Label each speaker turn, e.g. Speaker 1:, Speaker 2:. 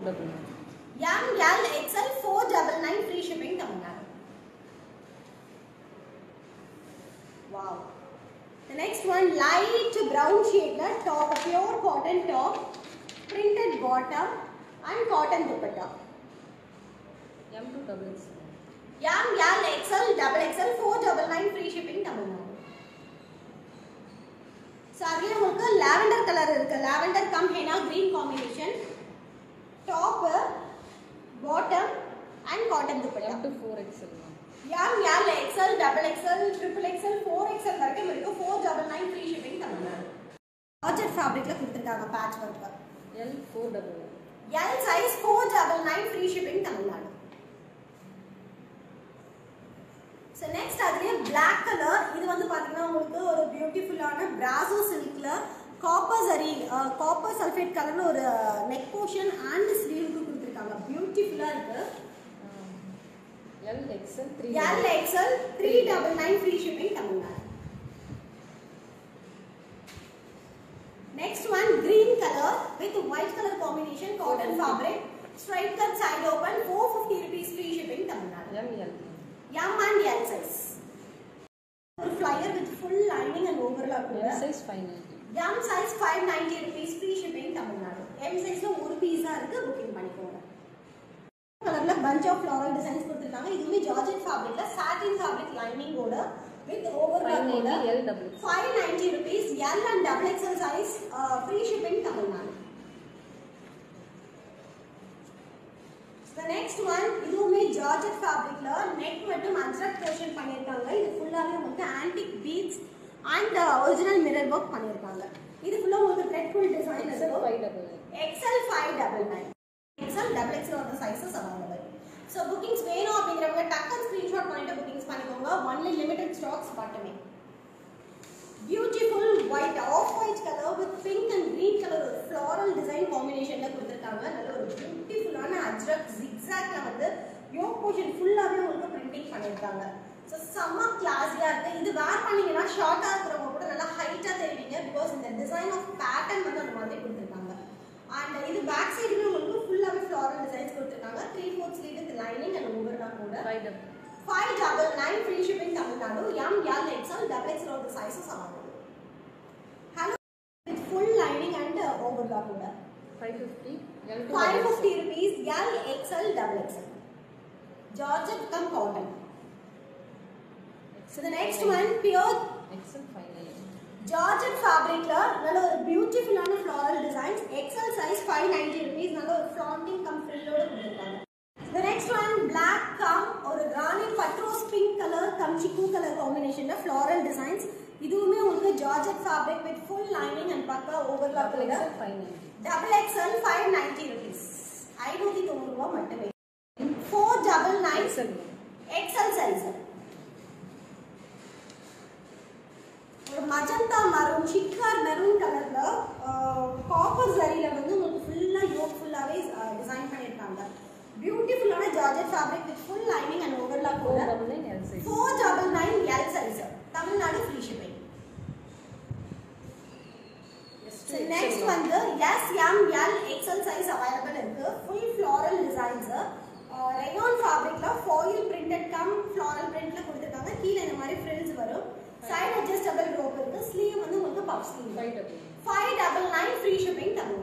Speaker 1: Double nine
Speaker 2: M, L, XL, 499 free shipping Tamil Nadu. Wow. The next one, light brown shade la top, pure cotton top, printed bottom and cotton dupatta.
Speaker 1: M two double X
Speaker 2: M, L, XL, double XL, 499 free shipping Tamil Nadu. So, அதுலயே உங்களுக்கு lavender color இருக்கு lavender cum henna green combination top bottom and cotton dupatta
Speaker 1: M two four XL
Speaker 2: M, L, XL, double XL, triple XL, 4XL வரைக்கும் இருக்கு four double nine free shipping Tamil Nadu ஆர்ஜெட் ஃபேப்ரிக்ல கொடுத்துருக்காங்க patch work
Speaker 1: L four double
Speaker 2: L size four double nine free shipping Tamil Nadu so next அதுலேயே Black colour இது வந்து பார்த்தீங்கன்னா உங்களுக்கு ஒரு பியூட்டிஃபுல்லான பிராசோ சில்க்ல காப்பர் சரி காப்பர் சல்ஃபேட் கலர்ல ஒரு நெக் போர்ஷன் அண்ட் ஸ்லீவுக்கு கொடுத்துருக்காங்க பியூட்டிஃபுல்லாக இருக்கு
Speaker 1: L XL three
Speaker 2: L XL three double nine free shipping Tamil Nadu Next one, green color with white color combination, cotton fabric, stripe cut side open, 450 rupees free shipping Tamil Nadu.
Speaker 1: M L
Speaker 2: M and L size. ஒரு flyer with full lining and overlap கூட.
Speaker 1: M size five ninety
Speaker 2: M size 590 rupees free shipping Tamil Nadu. M size ல ஒரு piece தான் இருக்கு booking பண்ணிக்கோங்க. கலர்ல bunch of floral designs கொடுத்திருக்காங்க. இதுவுமே ஜார்ஜெட் ஃபேப்ரிக்ல satin fabric lining ஓட with overlap
Speaker 1: ஃபைவ்
Speaker 2: ஓட
Speaker 1: ninety L double X
Speaker 2: 590 rupees L and double XL size uh, free shipping Tamil Nadu. The next one இதுவுமே ஜார்ஜெட் ஃபேப்ரிக்ல neck மட்டும் ajrakh portion பண்ணிருக்காங்க இது ஃபுல்லாவே உங்களுக்கு antique beads and original mirror work பண்ணிருக்காங்க இது ஃபுல்லா உங்களுக்கு த்ரெட் ஃபுல் டிசைன்
Speaker 1: எக்ஸ்எல்
Speaker 2: இருக்கும்
Speaker 1: five double nine
Speaker 2: XL 599 XL double XL ஓட சைஸஸ் அவைலபிள் ஸோ புக்கிங்ஸ் வேணும் அப்படிங்கிறவங்க டக்குன்னு ஸ்க்ரீன்ஷாட் பண்ணிட்டு புக்கிங்ஸ் பண்ணிக்கோங்க ஒன்லி லிமிடெட் ஸ்டாக்ஸ் மட்டுமே beautiful white off white colour with pink and green colour ஒரு ஃப்ளாரல் டிசைன் காம்பினேஷன்ல கொடுத்துருக்காங்க நல்ல ஒரு பியூட்டிஃபுல்லான அஜ்ரக் ஜிக்ஸாக்ல வந்து யோக் போர்ஷன் ஃபுல்லாவே உங்களுக்கு பிரிண்டிங் பண்ணியிருக்காங்க ஸோ செம்ம கிளாஸியா இருக்கு இது வேர் பண்ணீங்கன்னா ஷார்ட்டா இருக்கிறவங்க கூட நல்லா ஹைட்டா தெரிவிங்க பிகாஸ் இந்த டிசைன் ஆஃப் பேட்டர்ன் வந்து அந்த மாதிரி கொடுத்துருக்காங்க அண்ட் இது பேக் சைடுமே உங்களுக்கு ஃபுல்லாவே ஃப்ளாரல் டிசைன்ஸ் கொடுத்துருக்காங்க three fourth sleeve with lining and overlock கூட
Speaker 1: five double
Speaker 2: five double nine free shipping Tamil Nadu M L XL double XL ஒரு sizes available hello with full lining and overlock கூட
Speaker 1: five fifty L two
Speaker 2: five fifty rupees L XL double XL georgette cum cotton so the next one pure
Speaker 1: XL five ninety
Speaker 2: georgette ஃபேப்ரிக்ல நல்ல ஒரு பியூட்டிஃபுல்லான floral designs XL size five ninety rupees நல்ல ஒரு ஃப்ளாண்டிங் come ஃப்ரில்லோட கொடுத்துருக்காங்க The next one black cum ஒரு ராணி பட்ரோஸ் பிங்க் கலர் கம் சிக்கு கலர் காம்பினேஷன்ல ஃப்ளாரல் டிசைன்ஸ் இதுவுமே உங்களுக்கு georgette fabric with full lining and பக்கா ஓவர்லாக்
Speaker 1: டபுள்
Speaker 2: கூட
Speaker 1: XL five ninety
Speaker 2: double XL five ninety rupees ஐநூற்றி தொண்ணூறு ரூபா மட்டுமே four double nine
Speaker 1: XL
Speaker 2: XL size ஒரு மஜந்தா மரூன் சிக்கார் மெரூன் கலர்ல காப்பர் சரியில வந்து உங்களுக்கு ஃபுல்லா யோக் ஃபுல்லாவே டிசைன் பண்ணிருக்காங்க பியூட்டிஃபுல்லான georgette fabric with full lining and overlock
Speaker 1: four
Speaker 2: கூட
Speaker 1: double nine L size
Speaker 2: four double nine L size Tamil Nadu free shipping next வந்து S M L XL size available இருக்கு ஃபுல் ஃப்ளாரல் டிசைன்ஸ் ரேயான் ஃபேப்ரிக்ல foil printed cum floral பிரிண்ட்ல கொடுத்துருக்காங்க கீழே இந்த மாதிரி frills வரும் சைடு அட்ஜஸ்டபிள் ரோப் இருக்கு ஸ்லீவ் வந்து உங்களுக்கு puff sleeve
Speaker 1: five double
Speaker 2: five double nine free shipping Tamil Nadu